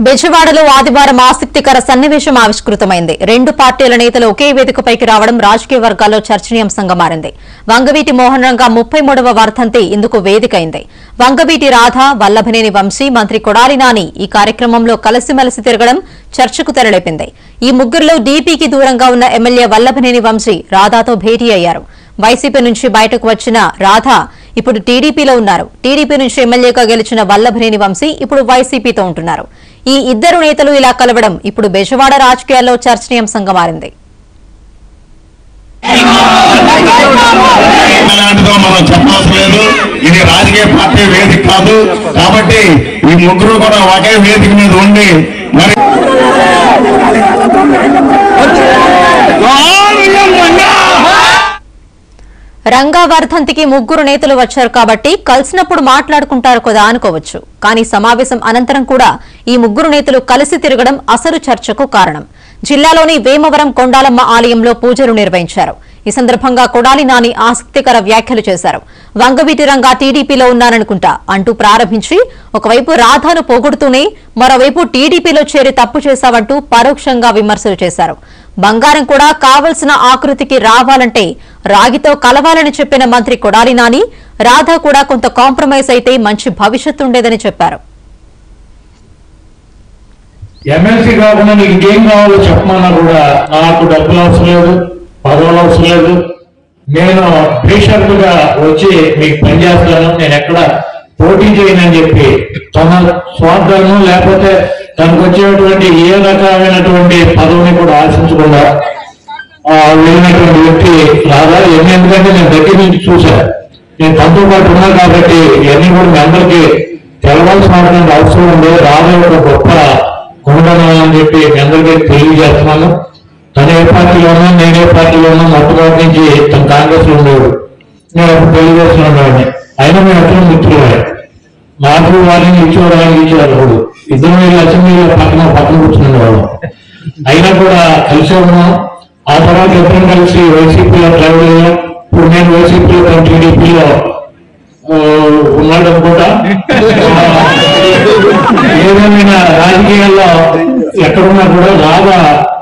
బెజవాడలో ఆదివారం ఆసక్తికర సన్నివేశం ఆవిష్కృతమైంది రెండు పార్టీల నేతలు ఒకే వేదికపైకి రావడం రాజకీయ వర్గాల్లో చర్చనీయాంశంగా మారింది వంగవీటి మోహన్ రంగా ముప్పై మూడవ వర్ధంతి ఇందుకు వేదికైంది వంగవీటి రాధ వల్లభనేని వంశీ మంత్రి కొడాలి నాని ఈ కార్యక్రమంలో కలిసిమెలిసి తిరగడం చర్చకు తెరలేపింది ఈ ముగ్గురులో డీపీకి దూరంగా ఉన్న ఎమ్మెల్యే వల్లభనేని వంశీ రాధాతో భేటీ అయ్యారు వైసీపీ నుంచి బయటకు వచ్చిన రాధ ఇప్పుడు టీడీపీలో ఉన్నారు టీడీపీ నుంచి ఎమ్మెల్యేగా గెలిచిన వల్లభనేని వంశీ ఇప్పుడు వైసీపీతో ఉంటున్నారు ఈ ఇద్దరు నేతలు ఇలా కలవడం ఇప్పుడు బెజవాడ రాజకీయాల్లో చర్చనీయాంశంగా మారింది ఎలాంటిదో మనం చెప్పవలసిన లేదు ఇది రాజకీయ పార్టీ వేదిక కాదు కాబట్టి ఈ ముగ్గురు కూడా ఒకే వేదిక మీద ఉండి మరి రంగా వర్ధంతికి ముగ్గురు నేతలు వచ్చారు కాబట్టి కలిసినప్పుడు మాట్లాడుకుంటారు కదా అనుకోవచ్చు కానీ సమావేశం అనంతరం కూడా ఈ ముగ్గురు నేతలు కలిసి తిరగడం అసలు చర్చకు కారణం జిల్లాలోని వేమవరం కొండాలమ్మ ఆలయంలో పూజలు నిర్వహించారు ఈ సందర్భంగా కొడాలి నాని ఆసక్తికర వ్యాఖ్యలు చేశారు వంగవీటి రంగా టీడీపీలో ఉన్నాననుకుంటా అంటూ ప్రారంభించి ఒకవైపు రాధాను పొగుడుతూనే మరోవైపు టీడీపీలో చేరి తప్పు చేశావంటూ పరోక్షంగా విమర్శలు చేశారు బంగారం కూడా కావలసిన ఆకృతికి రావాలంటే రాగితో కలవాలని చెప్పిన మంత్రి కొడాలి నాని రాధా కూడా కొంత కాంప్రమైజ్ అయితే మంచి భవిష్యత్తు ఉండేదని చెప్పారు ఎమ్మెల్సీ కాకుండా నీకు ఇంకేం కావాలో చెప్పమన్నా కూడా నాకు డబ్బులు అవసరం లేదు పదవులు అవసరం లేదు నేను పేషెంట్గా వచ్చి మీకు పనిచేస్తాను నేను ఎక్కడ పోటీ చేయనని చెప్పి తన స్వార్థాలను లేకపోతే తనకు వచ్చేటువంటి ఏ రకమైనటువంటి పదవిని కూడా ఆశించకుండా ఆ, వెళ్ళినటువంటి వ్యక్తి రాదా ఇవన్నీ ఎందుకంటే నేను దగ్గర నుంచి చూసా నేను తనతో పాటు ఉన్నా కాబట్టి ఇవన్నీ కూడా మీ అందరికీ తెలవాల్సినటువంటి అవసరం ఉంది రాదా ఒక గొప్ప గుణగణం అని చెప్పి మీ అందరికీ తెలియజేస్తున్నాను తన ఏ పార్టీలో ఉన్నా నేను ఏ పార్టీలో ఉన్నా మొట్టమొదటి నుంచి తన కాంగ్రెస్ లో ఉండేవాడు నేను అప్పుడు తెలుగుదేశంలో ఉండేవాడిని అయినా మేము ఎట్లా మిత్రులే నాకు వాళ్ళని ఇచ్చేవాడు ఆయన ఇచ్చేవాడు అప్పుడు ఇద్దరు వీళ్ళు అసెంబ్లీలో పక్కన పక్కన కూర్చునే వాళ్ళం అయినా కూడా కలిసే ఉన్నాం ఆ తర్వాత ఇద్దరం కలిసి వైసీపీలో ట్రావెల్ అయ్యాం ఇప్పుడు నేను వైసీపీలో తను టీడీపీలో ఉన్నాడు అనుకుంటా ఆ, ఏదేమైనా రాజకీయాల్లో ఎక్కడున్నా కూడా రాగా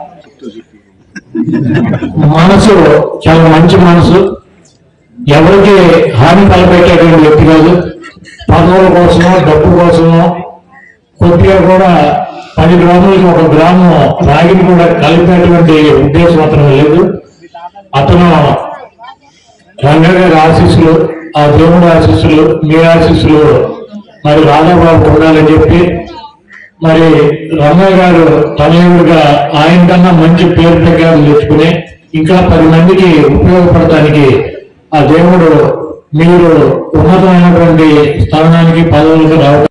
మనసు చాలా మంచి మనసు ఎవరికి హాని తలపెట్టేటువంటి వ్యక్తి కాదు పదవుల కోసమో డబ్బు కోసమో కొద్దిగా కూడా పది గ్రాములకి ఒక గ్రామం రాగిని కూడా కలిపేటువంటి ఉద్దేశం అతను లేదు అతను రంగా గారి ఆశీస్సులు ఆ దేవుడి ఆశీస్సులు మీ ఆశీస్సులు మరి రాధాబాబు ఉండాలని చెప్పి మరి రంగయ్య గారు తనయుడిగా ఆయన కన్నా మంచి పేరు ప్రకారం తెచ్చుకుని ఇంకా పది మందికి ఉపయోగపడటానికి ఆ దేవుడు మీరు ఉన్నతమైనటువంటి స్థానానికి పదవులకు రావడం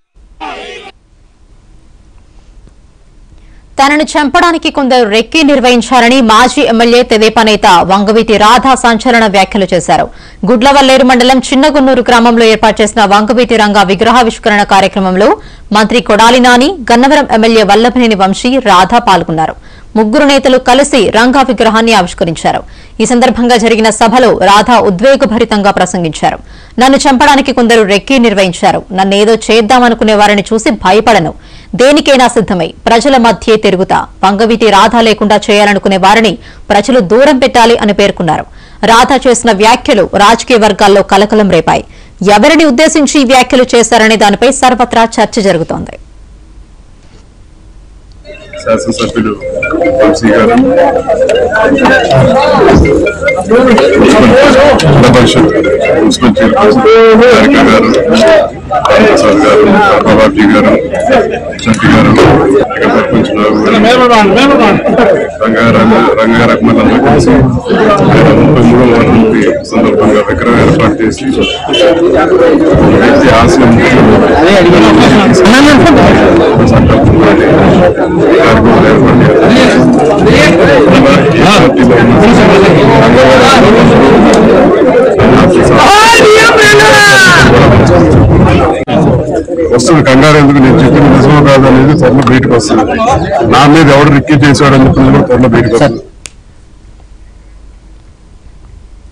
తనను చంపడానికి కొందరు రెక్కి నిర్వహించారని మాజీ ఎమ్మెల్యే తెదేపా నేత వంగవీటి రాధా సంచలన వ్యాఖ్యలు చేశారు గుడ్లవల్లేరు మండలం చిన్నగున్నూరు గ్రామంలో ఏర్పాటు చేసిన వంగవీటి రంగా విగ్రహావిష్కరణ కార్యక్రమంలో మంత్రి కొడాలి నాని గన్నవరం ఎమ్మెల్యే వల్లభనేని వంశీ రాధా పాల్గొన్నారు ముగ్గురు నేతలు కలిసి రంగా విగ్రహాన్ని ఆవిష్కరించారు ఈ సందర్భంగా జరిగిన సభలో రాధా ఉద్వేగభరితంగా ప్రసంగించారు నన్ను చంపడానికి కొందరు రెక్కి నిర్వహించారు నన్నేదో చేద్దామనుకునే వారిని చూసి భయపడను దేనికైనా సిద్దమై ప్రజల మధ్యే తిరుగుతా వంగవీటి రాధా లేకుండా చేయాలనుకునే వారిని ప్రజలు దూరం పెట్టాలి అని పేర్కొన్నారు రాధా చేసిన వ్యాఖ్యలు రాజకీయ వర్గాల్లో కలకలం రేపాయి ఎవరిని ఉద్దేశించి ఈ వ్యాఖ్యలు చేశారనే దానిపై సర్వత్రా చర్చ జరుగుతోంది శాసనసభ్యులు వంశీ గారు జిల్లా పరిషత్ మున్సిపల్ చైర్పర్సన్ హారిక గారు రామప్రసాద్ గారు బాబాజీ గారు చంటి గారు ఇక సర్పంచ్ రావు గారు, రంగా రంగా రంగా రహ్మన్ కలిసి ఆయన ముప్పై మూడో వర్ధంతి సందర్భంగా విగ్రహం ఏర్పాటు చేసి వ్యక్తి ఆశయం సంకల్పంతో కార్యక్రమాలు ఏర్పాటు వస్తుంది కంగారు ఎందుకు నేను చెప్పిన నిజమో కాదు అనేది త్వరలో బయటకు వస్తుంది నా మీద ఎవడు రిక్కి చేశాడని చెప్పినది కూడా త్వరలో బయటకు వస్తుంది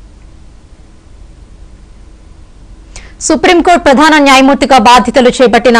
సుప్రీంకోర్టు ప్రధాన న్యాయమూర్తిగా బాధ్యతలు చేపట్టిన